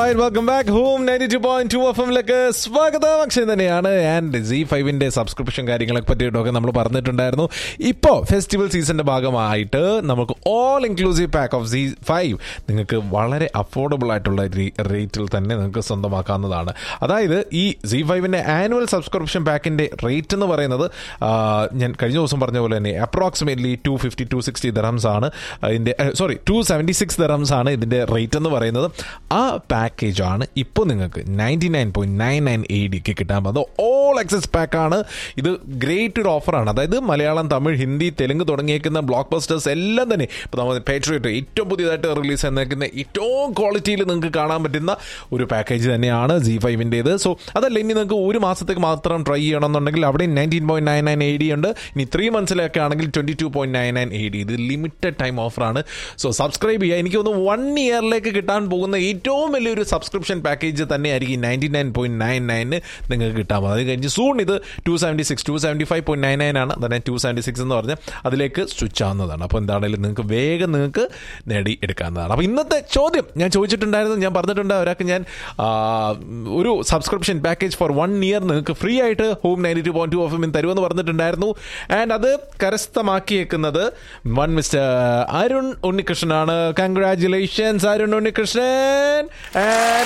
Alright, welcome back home 92.2 എഫ്എമ്മിലേക്ക് സ്വാഗതം അക്ഷയ് തന്നെയാണ് and C ഫൈവിന്റെ subscription കാര്യങ്ങളെ പറ്റിയിട്ടൊക്കെ നമ്മൾ പറഞ്ഞിട്ടുണ്ടായിരുന്നു ഇപ്പോൾ ഫെസ്റ്റിവൽ സീസണിന്റെ ഭാഗമായിട്ട് നമുക്ക് all inclusive pack of C five നിങ്ങൾക്ക് വളരെ അഫോർഡബിൾ ആയിട്ടുള്ള റേറ്റിൽ തന്നെ നിങ്ങൾക്ക് സ്വന്തമാക്കാവുന്നതാണ് അതായത് ഈ സി ഫൈവിന്റെ ആനുവൽ സബ്സ്ക്രിപ്ഷൻ പാക്കിന്റെ റേറ്റ് എന്ന് പറയുന്നത് ആ, ഞാൻ കഴിഞ്ഞ ദിവസം പറഞ്ഞ പോലെ തന്നെ approximately two fifty two sixty dirhams ആണ് ഇതിന്റെ sorry two seventy six dirhams ആണ് ഇതിന്റെ റേറ്റ് എന്ന് പറയുന്നത് ആ പാക്കേജ് ആണ് ഇപ്പോൾ നിങ്ങൾക്ക് ninety nine point nine nine A ഡിക്ക് കിട്ടാൻ പോകുന്നത് ഓൾ ആക്സസ് പാക്കാണ് ഇത് ഗ്രേറ്റ് ഒരു ഓഫറാണ് അതായത് മലയാളം തമിഴ് ഹിന്ദി തെലുങ്ക് തുടങ്ങിയേക്കുന്ന ബ്ലോക്ക് ബസ്റ്റേഴ്സ് എല്ലാം തന്നെ ഇപ്പോൾ നമ്മൾ പേട്രിയോട്ട് ഏറ്റവും പുതിയതായിട്ട് റിലീസ് ചെയ്യുന്ന ഏറ്റവും ക്വാളിറ്റിയിൽ നിങ്ങൾക്ക് കാണാൻ പറ്റുന്ന ഒരു പാക്കേജ് തന്നെയാണ് ജി ഫൈവിൻ്റേത് സോ അതല്ല ഇനി നിങ്ങൾക്ക് ഒരു മാസത്തേക്ക് മാത്രം ട്രൈ ചെയ്യണമെന്നുണ്ടെങ്കിൽ അവിടെ nineteen point nine nine A D ഉണ്ട് ഇനി ത്രീ മന്ത്സിലൊക്കെ ആണെങ്കിൽ twenty two point nine nine A D ഇത് ലിമിറ്റഡ് ടൈം ഓഫറാണ് സോ സബ്സ്ക്രൈബ് ചെയ്യുക എനിക്ക് തോന്നുന്നു വൺ ഇയറിലേക്ക് കിട്ടാൻ പോകുന്ന ഏറ്റവും വലിയൊരു സബ്സ്ക്രിപ്ഷൻ പാക്കേജ് തന്നെ ആയിരിക്കും ninety nine point nine nine നിങ്ങൾക്ക് കിട്ടാൻ പോകുന്നത് അത് കഴിഞ്ഞ് സൂൺ ഇത് two seventy six two seventy five point nine nine ആണ് തന്നെ ടു സെവൻറ്റി സിക്സ് എന്ന് പറഞ്ഞാൽ അതിലേക്ക് സ്വിച്ച് ആവുന്നതാണ് അപ്പോൾ എന്താണെങ്കിലും നിങ്ങൾക്ക് വേഗം നിങ്ങൾക്ക് നേടി എടുക്കാവുന്നതാണ് അപ്പോൾ ഇന്നത്തെ ചോദ്യം ഞാൻ ചോദിച്ചിട്ടുണ്ടായിരുന്നു ഞാൻ പറഞ്ഞിട്ടുണ്ട് ഒരാൾക്ക് ഞാൻ ആ, ഒരു subscription package for one year നിങ്ങൾക്ക് ഫ്രീ ആയിട്ട് home ninety two point two FM തരുമെന്ന് പറഞ്ഞിട്ടുണ്ടായിരുന്നു ആൻഡ് അത് കരസ്ഥമാക്കിയേക്കുന്നത് വൺ മിസ്റ്റർ അരുൺ ഉണ്ണികൃഷ്ണനാണ് കൺഗ്രാറ്റുലേഷൻസ് അരുൺ ഉണ്ണികൃഷ്ണൻ ആൻഡ്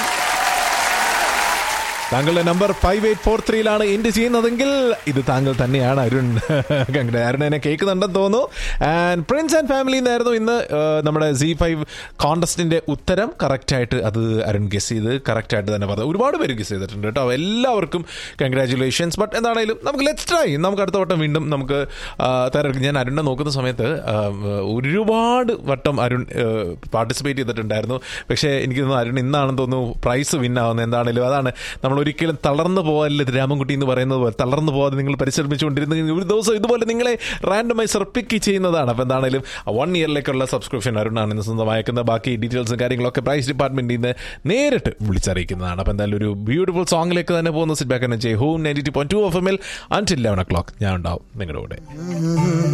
താങ്കളുടെ നമ്പർ ഫൈവ് എയ്റ്റ് ഫോർ ത്രീയിലാണ് എൻഡ് ചെയ്യുന്നതെങ്കിൽ ഇത് താങ്കൾ തന്നെയാണ് അരുൺ കങ്കട അരുൺ എന്നെ കേൾക്കുന്നുണ്ടെന്ന് തോന്നുന്നു ആൻഡ് പ്രിൻസ് ആൻഡ് ഫാമിലി എന്നായിരുന്നു ഇന്ന് ആ, നമ്മുടെ സി ഫൈവ് കോണ്ടസ്റ്റിന്റെ ഉത്തരം കറക്റ്റായിട്ട് അത് അരുൺ ഗസ് ചെയ്ത് കറക്റ്റായിട്ട് തന്നെ പറഞ്ഞു ഒരുപാട് പേര് ഗസ് ചെയ്തിട്ടുണ്ട് കേട്ടോ എല്ലാവർക്കും കൺഗ്രാറ്റുലേഷൻസ് ബട്ട് എന്താണെങ്കിലും നമുക്ക് ലെറ്റ്സ് ട്രൈ നമുക്ക് അടുത്ത വട്ടം വീണ്ടും നമുക്ക് ആ, തയ്യാറെടുക്കും ഞാൻ അരുണിനെ നോക്കുന്ന സമയത്ത് ആ, ഒരുപാട് വട്ടം അരുൺ പാർട്ടിസിപ്പേറ്റ് ചെയ്തിട്ടുണ്ടായിരുന്നു പക്ഷേ എനിക്ക് തോന്നുന്നു അരുൺ ഇന്നാണെന്ന് തോന്നുന്നു പ്രൈസ് വിൻ ആവുന്നത് എന്താണെങ്കിലും അതാണ് നമ്മൾ ഒരിക്കലും തളർന്നു പോകാനില്ല ഇത് രാമൻകുട്ടി എന്ന് പറയുന്നത് പോലെ തളർന്നു പോകാതെ നിങ്ങൾ പരിശ്രമിച്ചുകൊണ്ടിരുന്നെങ്കിൽ ഒരു ദിവസം ഇതുപോലെ നിങ്ങളെ റാൻഡമായി സർപ്പിക്ക് ചെയ്യുന്നതാണ് അപ്പോൾ എന്താണെങ്കിലും വൺ ഇയറിലേക്കുള്ള സബ്സ്ക്രിപ്ഷൻ അരുണാണ് ഇന്ന് സ്വന്തമാക്കുന്നത് ബാക്കി ഡീറ്റെയിൽസും കാര്യങ്ങളൊക്കെ പ്രൈസ് ഡിപ്പാർട്ട്മെന്റിൽ നിന്ന് നേരിട്ട് വിളിച്ചറിയിക്കുന്നതാണ് അപ്പോൾ എന്തായാലും ഒരു ബ്യൂട്ടിഫുൾ സോങ്ങിലേക്ക് തന്നെ പോകുന്ന സിറ്റ് ബാക്ക് ചെയ്യും home ninety two point two ഓഫ് എമ്മിൽ അൺടിൽ ലെവൻ ഒ ക്ലോക്ക് ഞാൻ ഉണ്ടാവും നിങ്ങളുടെ കൂടെ